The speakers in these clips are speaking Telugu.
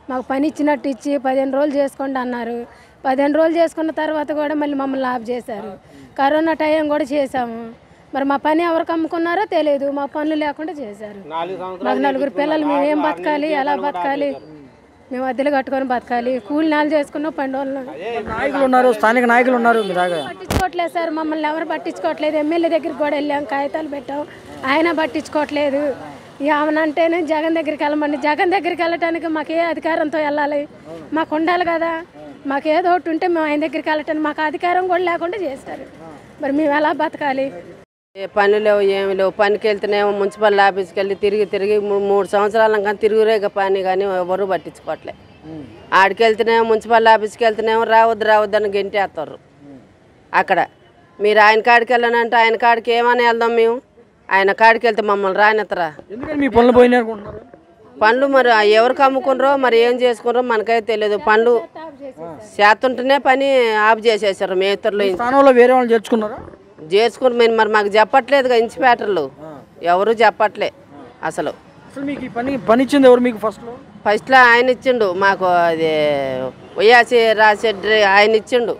మాకు పని ఇచ్చినట్టు ఇచ్చి పదిహేను రోజులు చేసుకోండి అన్నారు పదిహేను రోజులు చేసుకున్న తర్వాత కూడా మళ్ళీ మమ్మల్ని ఆఫ్ చేశారు కరోనా టైం కూడా చేశాము మరి మా పని ఎవరికి అమ్ముకున్నారో తెలియదు మా పనులు లేకుండా చేశారు మాకు నలుగురు పిల్లలు మేము ఏం బతకాలి ఎలా బతకాలి మేము అద్దెలు కట్టుకొని బతకాలి కూలి నెల చేసుకున్నాం పండు వాళ్ళం నాయకులు ఉన్నారు స్థానిక నాయకులు ఉన్నారు మీ దాకా పట్టించుకోవట్లేదు సార్ మమ్మల్ని ఎవరు పట్టించుకోవట్లేదు ఎమ్మెల్యే దగ్గరికి కూడా వెళ్ళాం కాగితాలు పెట్టాం ఆయన పట్టించుకోవట్లేదు ఇక ఆమెనంటేనే జగన్ దగ్గరికి వెళ్ళమండి జగన్ దగ్గరికి వెళ్ళటానికి మాకు ఏ అధికారంతో వెళ్ళాలి మాకు ఉండాలి కదా మాకు ఏదో ఒకటి ఉంటే మేము ఆయన దగ్గరికి వెళ్ళటానికి మాకు అధికారం కూడా లేకుండా చేశారు మరి మేము ఎలా బతకాలి ఏ పని లేవు ఏమి లేవు పనికి వెళ్తేనేమో మున్సిపల్ ఆఫీస్కి వెళ్ళి తిరిగి తిరిగి మూ- మూడు సంవత్సరాల కానీ తిరుగురేగ పని కానీ ఎవరు పట్టించుకోవట్లే ఆడికి వెళ్తేనేమో మున్సిపల్ ఆఫీస్కి వెళ్తేనేమో రావద్దు రావద్దు అని గెంటేస్తారు అక్కడ మీరు ఆయన కాడికి వెళ్ళనంటే ఆయన కాడికి ఏమని వెళ్దాం మేము ఆయన కాడికి వెళ్తే మమ్మల్ని రానిత్తరా ఎందుకని మీ పనులు పోయినాయి అనుకుంటున్నారు పండ్లు మరి ఎవరికి అమ్ముకున్నారో మరి ఏం చేసుకున్నారో మనకైతే తెలియదు పండ్లు చేస్తుంటేనే పని ఆఫ్ చేసేసారు మేతర్లు స్థానంలో వేరే వాళ్ళు చేర్చుకున్నారా చేసుకుని మరి మరి మాకు చెప్పట్లేదుగా ఇన్స్పెక్టర్లు ఎవరు చెప్పట్లే అసలు అసలు మీకు ఈ పని పని ఇచ్చింది ఎవరు మీకు ఫస్ట్లో ఫస్ట్లో ఆయన ఇచ్చిండు మాకు అది వైయాసి రాజశెడ్డి ఆయన ఇచ్చిండు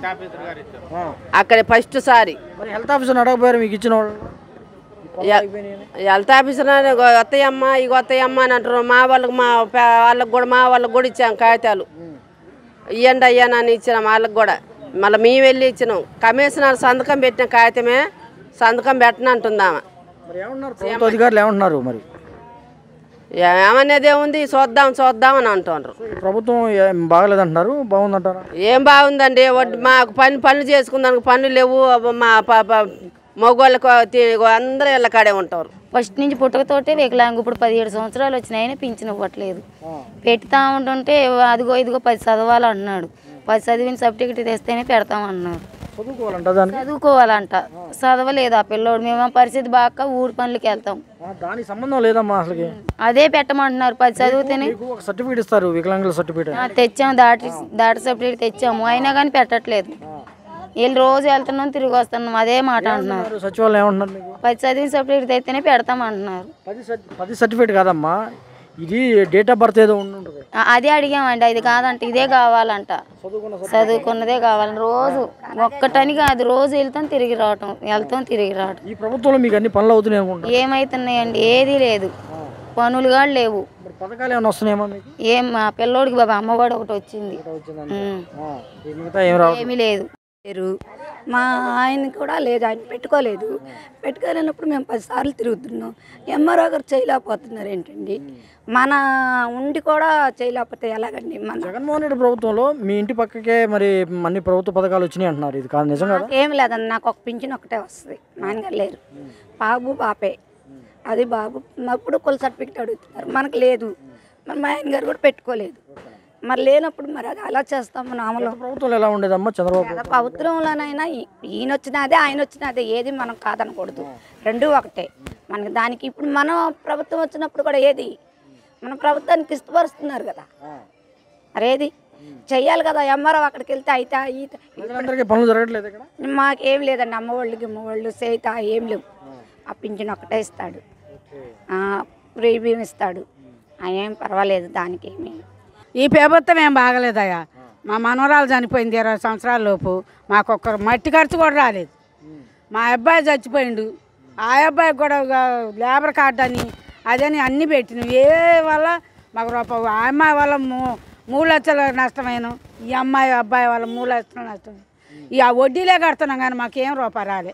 అక్కడ ఫస్ట్ సారి మరి హెల్త్ ఆఫీసర్ అడగపోయారు మీకు ఇచ్చిన వాళ్ళు హెల్త్ ఆఫీసర్ అని ఇగో వస్తాయమ్మా ఇక వస్తాయమ్మా అని అంటారు మా వాళ్ళకి మా పే- వాళ్ళకి కూడా మా వాళ్ళకి కూడా ఇచ్చాం కాగితాలు ఇవ్వండి అయ్యానని ఇచ్చినాం వాళ్ళకి కూడా మళ్ళీ మేము వెళ్ళి ఇచ్చినాం కమిషనర్ సంతకం పెట్టిన కాగితమే సంతకం పెట్టనంటుందామా మరి ఏమన్నారు ప్రభుత్వ అధికారులు ఏమంటున్నారు మరి ఏమనేది ఏముంది చూద్దాం చూద్దాం అని అంటున్నారు ఈ ప్రభుత్వం ఏం బాగలేదంటున్నారు బాగుందంటారా ఏం బాగుందండి వడ్- మాకు పని పనులు చేసుకుందానికి పనులు లేవు అబ్బ మా పాప మగవాళ్ళకు తి- అందరూ ఇళ్ళ కాడే ఉంటారు ఫస్ట్ నుంచి పుట్టకతోటే వికలాంగు ఇప్పుడు పదిహేడు సంవత్సరాలు వచ్చినాయి అయినా పింఛన్ ఇవ్వట్లేదు పెడతా ఉంటుంటే అదిగో ఇదిగో పది చదవాలి అంటున్నాడు పది చదివిన సర్టిఫికెట్ తెస్తేనే పెడతామన్నారు చదువుకోవాలంట దానికి చదువుకోవాలంట చదవలేదు ఆ పిల్లోడు మేము ఆ పరిస్థితి బాగా ఊరి పనులకి వెళ్తాం ఆ, దానికి సంబంధం లేదమ్మా అసలుకి అదే పెట్టమంటున్నారు పది చదివితేనే మీకు ఒక సర్టిఫికేట్ ఇస్తారు వికలాంగుల సర్టిఫికేట్ ఆ, తెచ్చాము దాటి దాటి సర్టిఫికెట్ తెచ్చాము అయినా కానీ పెట్టట్లేదు వీళ్ళు రోజు వెళ్తున్నాం తిరిగి వస్తున్నాం అదే మాట అంటున్నారు సచివాలయం ఏమంటున్నారు మీకు పది చదివిన సర్టిఫికెట్ తెస్తేనే పెడతామంటున్నారు పది సర్టి పది సర్టిఫికేట్ కాదమ్మా ఇది డేట్ ఆఫ్ బర్త్ ఏదో ఉండి ఉంటుంది ఆ, అదే అడిగామండి అది కాదంట ఇదే కావాలంట చదువుకున్నదే కావాలంట రోజు ఒక్కటని కాదు రోజు వెళ్తాం తిరిగి రావటం వెళ్తాం తిరిగి రావటం ఈ ప్రభుత్వంలో మీకు అన్ని పనులు అవుతున్నాయి అనుకుంటా ఏమైతున్నాయండి ఏది లేదు పనులు కూడా లేవు మరి పథకాలు ఏమైనా వస్తున్నాయమ్మా మీకు ఏం మా పిల్లోడికి బాబా అమ్మఒడి ఒకటి వచ్చింది ఉం. ఆ, ఈ మిగతా ఏం రావు ఏమీ లేదు లేరు మా ఆయన కూడా లేదు ఆయన పెట్టుకోలేదు పెట్టుకోలేనప్పుడు మేము పదిసార్లు తిరుగుతున్నాం ఎంఆర్ఓ గారు చేయలేకపోతున్నారు ఏంటండి మన ఉండి కూడా చేయలేకపోతే ఎలాగండి మన జగన్మోహన్ రెడ్డి ప్రభుత్వంలో మీ ఇంటి పక్కకే మరి అన్ని ప్రభుత్వ పథకాలు వచ్చినాయి అంటున్నారు ఇది కాదు నిజం కదా ఏం లేదండి నాకు ఒక పింఛన్ ఒకటే వస్తుంది నాన్నగారు లేరు బాబు బాపే అది బాబు అప్పుడు కుల సర్టిఫికెట్ అడుగుతున్నారు మనకు లేదు మరి మా ఆయన గారు కూడా పెట్టుకోలేదు మరి లేనప్పుడు మరి అది అలా చేస్తాం మనం అమలు ప్రభుత్వంలో ఎలా ఉండేదమ్మా చంద్రబాబు కదా పవిత్రంలోనైనా ఈ- ఈయన వచ్చినదే ఆయన వచ్చినదే ఏది మనం కాదనకూడదు రెండూ ఒకటే మనకి దానికి ఇప్పుడు మనం ప్రభుత్వం వచ్చినప్పుడు కూడా ఏది మన ప్రభుత్వానికి ఇష్టపరుస్తున్నారు కదా మరేది చెయ్యాలి కదా ఎంఆర్ఓ అక్కడికి వెళ్తే అయితే అయితే ప్రజలందరికీ పనులు జరగట్లేదు ఇక్కడ మాకేం లేదండి అమ్మఒళ్ళు గిమ్మఒళ్ళు సేత ఏం లేవు ఆ పింఛన్ ఒకటే ఇస్తాడు ప్రీమియం ఇస్తాడు ఆయన ఏం పర్వాలేదు దానికి ఏమీ ఈ ప్రభుత్వం ఏం బాగలేదయ్యా మా మనవరాలు చనిపోయింది ఇరవై సంవత్సరాల లోపు మాకు ఒక్క మట్టి ఖర్చు కూడా రాలేదు మా అబ్బాయి చచ్చిపోయిండు ఆ అబ్బాయికి కూడా ఒక లేబర్ కార్డు అని అదని అన్నీ పెట్టినాం ఏ వల్ల మాకు రూపాయి ఆ అమ్మాయి వల్ల మూ మూడు లక్షల నష్టమైన ఈ అమ్మాయి అబ్బాయి వల్ల మూడు లక్షల నష్టం ఈ ఆ వడ్డీలే కడుతున్నాం కానీ మాకేం రూపాయి రాలే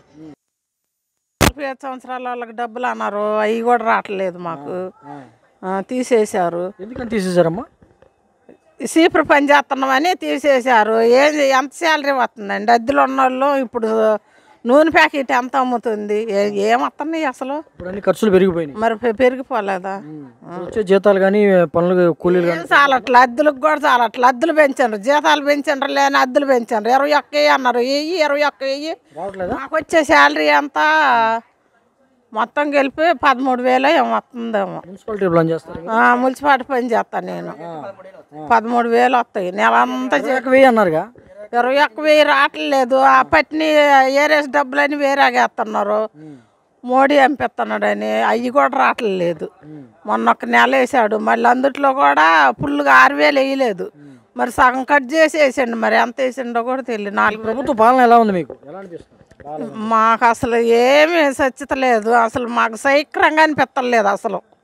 నలభై ఐదు సంవత్సరాల వాళ్ళకి డబ్బులు అన్నారు అవి కూడా రావట్లేదు మాకు ఆ, తీసేశారు ఎందుకని తీసేశారమ్మా సీపర్ పని చేస్తున్నామని తీసేశారు ఏం ఎంత శాలరీ వస్తుందండి అద్దెలు ఉన్న వాళ్ళు ఇప్పుడు నూనె ప్యాకెట్ ఎంత అమ్ముతుంది ఏ- ఏమవుతున్నాయి అసలు ఇప్పుడు అన్ని ఖర్చులు పెరిగిపోయినాయి మరి పె- పెరిగిపోలేదా ఇప్పుడు వచ్చే జీతాలు కానీ పనులు కూలీలు కానీ ఏం చాలట్ల అద్దెలకు కూడా చాలట్ల అద్దెలు పెంచారు జీతాలు పెంచారు లేని అద్దెలు పెంచారు ఇరవై ఒక్క వెయ్యి అన్నారు వెయ్యి ఇరవై ఒక్క వెయ్యి రావట్లేదా మాకు వచ్చే శాలరీ అంతా మొత్తం కలిపి పదమూడు వేలు ఏమో వస్తుందేమో మున్సిపాలిటీ ప్లాన్ చేస్తారు ఆ, మున్సిపాలిటీ పని చేస్తాను నేను పదమూడు వేలు వస్తాయి నెల అంతా చే- ఒక వెయ్యి అన్నారుగా ఇరవై ఒక్క వెయ్యి రావట్లేదు ఆ పట్టిని ఏరేసి డబ్బులని వేరేగా వేస్తున్నారు మోడీ పంపిస్తున్నాడని అవి కూడా రావట్లేదు మొన్న ఒక నెల వేసాడు మళ్ళీ అందుట్లో కూడా ఫుల్గా ఆరు వేలు వేయలేదు మరి సగం కట్ చేసి వేసిండు మరి ఎంత వేసిండో కూడా తెలియదు నాలుగు ప్రభుత్వ పాలన ఎలా ఉంది మీకు ఎలా అనిపిస్తుంది మాకు అసలు ఏమీ స్వచ్ఛత లేదు అసలు మాకు సైక్రంగా అనిపించలేదు అసలు